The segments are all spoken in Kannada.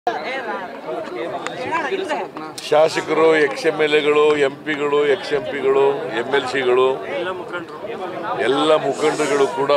ಶಾಸಕರು ಎಕ್ಸ್ ಎಮ್ ಎಲ್ ಎಗಳು ಎಂ ಪಿಗಳು ಎಕ್ಸ್ ಎಂ ಪಿಗಳು ಎಮ್ ಎಲ್ ಸಿಗಳು ಎಲ್ಲ ಮುಖಂಡರುಗಳು ಕೂಡ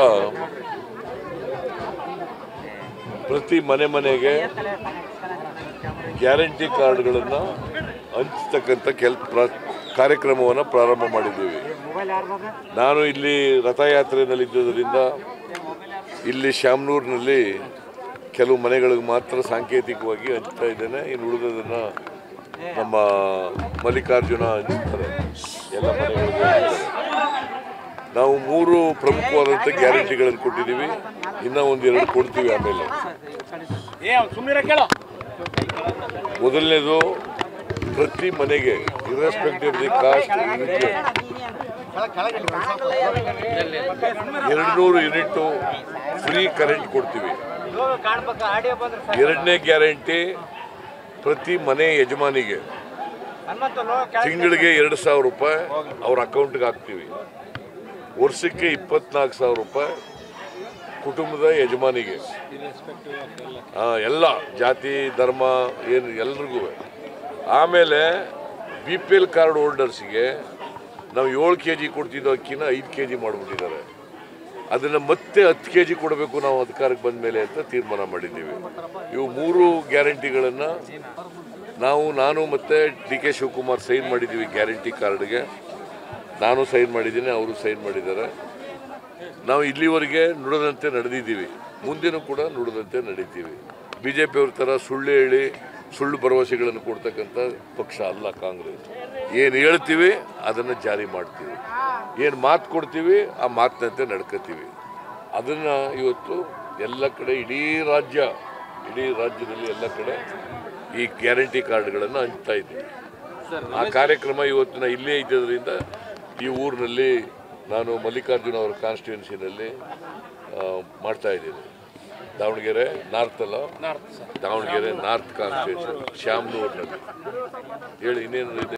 ಪ್ರತಿ ಮನೆ ಮನೆಗೆ ಗ್ಯಾರಂಟಿ ಕಾರ್ಡ್ಗಳನ್ನು ಹಂಚತಕ್ಕಂಥ ಕೆಲ್ ಪ್ರ ಕಾರ್ಯಕ್ರಮವನ್ನು ಪ್ರಾರಂಭ ಮಾಡಿದ್ದೀವಿ ನಾನು ಇಲ್ಲಿ ರಥಯಾತ್ರೆಯಲ್ಲಿದ್ದರಿಂದ ಇಲ್ಲಿ ಶಾಮನೂರಿನಲ್ಲಿ ಕೆಲವು ಮನೆಗಳಿಗೆ ಮಾತ್ರ ಸಾಂಕೇತಿಕವಾಗಿ ಹಂಚ್ತಾ ಇದ್ದೇನೆ ಇನ್ನು ಉಳಿದದನ್ನು ನಮ್ಮ ಮಲ್ಲಿಕಾರ್ಜುನ ಹಂಚ್ತಾರೆ ಎಲ್ಲ ಮನೆಗಳಿಗೂ ಹಂಚ್ತಾರೆ. ನಾವು ಮೂರು ಪ್ರಮುಖವಾದಂಥ ಗ್ಯಾರಂಟಿಗಳನ್ನು ಕೊಟ್ಟಿದ್ದೀವಿ ಇನ್ನೂ ಒಂದೆರಡು ಕೊಡ್ತೀವಿ ಆಮೇಲೆ ಮೊದಲನೇದು ಪ್ರತಿ ಮನೆಗೆ ಇರ್ರೆಸ್ಪೆಕ್ಟಿವ್ ದಿ ಕಾಸ್ಟ್ ಎರಡು ನೂರು ಯೂನಿಟ್ಟು ಫ್ರೀ ಕರೆಂಟ್ ಕೊಡ್ತೀವಿ ಎರಡನೇ ಗ್ಯಾರಂಟಿ ಪ್ರತಿ ಮನೆ ಯಜಮಾನಿಗೆ ತಿಂಗಳಿಗೆ ಎರಡು ಸಾವಿರ ರೂಪಾಯಿ ಅವ್ರ ಅಕೌಂಟ್ಗೆ ಹಾಕ್ತೀವಿ ವರ್ಷಕ್ಕೆ ಇಪ್ಪತ್ನಾಲ್ಕು ಸಾವಿರ ರೂಪಾಯಿ ಕುಟುಂಬದ ಯಜಮಾನಿಗೆ ಆ, ಎಲ್ಲ ಜಾತಿ ಧರ್ಮ ಏನು ಎಲ್ರಿಗೂ ಆಮೇಲೆ ಬಿ ಪಿ ಎಲ್ ಕಾರ್ಡ್ ಹೋಲ್ಡರ್ಸ್ಗೆ ನಾವು ಏಳು ಕೆ ಜಿ ಕೊಡ್ತಿದ್ದೋ ಅಕ್ಕಿನ ಐದು ಕೆ ಜಿ ಮಾಡಿಬಿಟ್ಟಿದ್ದಾರೆ ಅದನ್ನು ಮತ್ತೆ ಹತ್ತು ಕೆ ಜಿ ಕೊಡಬೇಕು ನಾವು ಅಧಿಕಾರಕ್ಕೆ ಬಂದ ಮೇಲೆ ಅಂತ ತೀರ್ಮಾನ ಮಾಡಿದ್ದೀವಿ ಇವು ಮೂರು ಗ್ಯಾರಂಟಿಗಳನ್ನು ನಾವು ನಾನು ಮತ್ತು ಡಿ ಕೆ ಶಿವಕುಮಾರ್ ಸೈನ್ ಮಾಡಿದ್ದೀವಿ ಗ್ಯಾರಂಟಿ ಕಾರ್ಡ್ಗೆ ನಾನು ಸೈನ್ ಮಾಡಿದ್ದೀನಿ ಅವರು ಸೈನ್ ಮಾಡಿದ್ದಾರೆ ನಾವು ಇಲ್ಲಿವರೆಗೆ ನುಡಿದಂತೆ ನಡೆದಿದ್ದೀವಿ ಮುಂದಿನ ಕೂಡ ನುಡಿದಂತೆ ನಡೀತೀವಿ ಬಿ ಜೆ ಪಿಯವ್ರ ಥರ ಸುಳ್ಳು ಹೇಳಿ ಸುಳ್ಳು ಭರವಸೆಗಳನ್ನು ಕೊಡ್ತಕ್ಕಂಥ ಪಕ್ಷ ಅಲ್ಲ ಕಾಂಗ್ರೆಸ್ ಏನು ಹೇಳ್ತೀವಿ ಅದನ್ನು ಜಾರಿ ಮಾಡ್ತೀವಿ ಏನು ಮಾತು ಕೊಡ್ತೀವಿ ಆ ಮಾತಿನಂತೆ ನಡ್ಕೋತೀವಿ ಅದನ್ನು ಇವತ್ತು ಎಲ್ಲ ಕಡೆ ಇಡೀ ರಾಜ್ಯ ಇಡೀ ರಾಜ್ಯದಲ್ಲಿ ಎಲ್ಲ ಕಡೆ ಈ ಗ್ಯಾರಂಟಿ ಕಾರ್ಡ್ಗಳನ್ನು ಹಂಚ್ತಾ ಇದ್ದೀವಿ ಆ ಕಾರ್ಯಕ್ರಮ ಇವತ್ತಿನ ಇಲ್ಲೇ ಇದ್ದದ್ರಿಂದ ಈ ಊರಿನಲ್ಲಿ ನಾನು ಮಲ್ಲಿಕಾರ್ಜುನ ಅವರ ಕಾನ್ಸ್ಟಿಟ್ಯೂನ್ಸಿನಲ್ಲಿ ಮಾಡ್ತಾ ಇದ್ದೀನಿ ದಾವಣಗೆರೆ ನಾರ್ತ್ ಅಲ್ಲ ದಾವಣಗೆರೆ ನಾರ್ತ್ ಕಾನ್ಸ್ಟಿಟ್ಯೂನ್ಸಿ ಶ್ಯಾಮ್ನೂರಿನಲ್ಲಿ ಹೇಳಿ ಇನ್ನೇನು ಇದೆ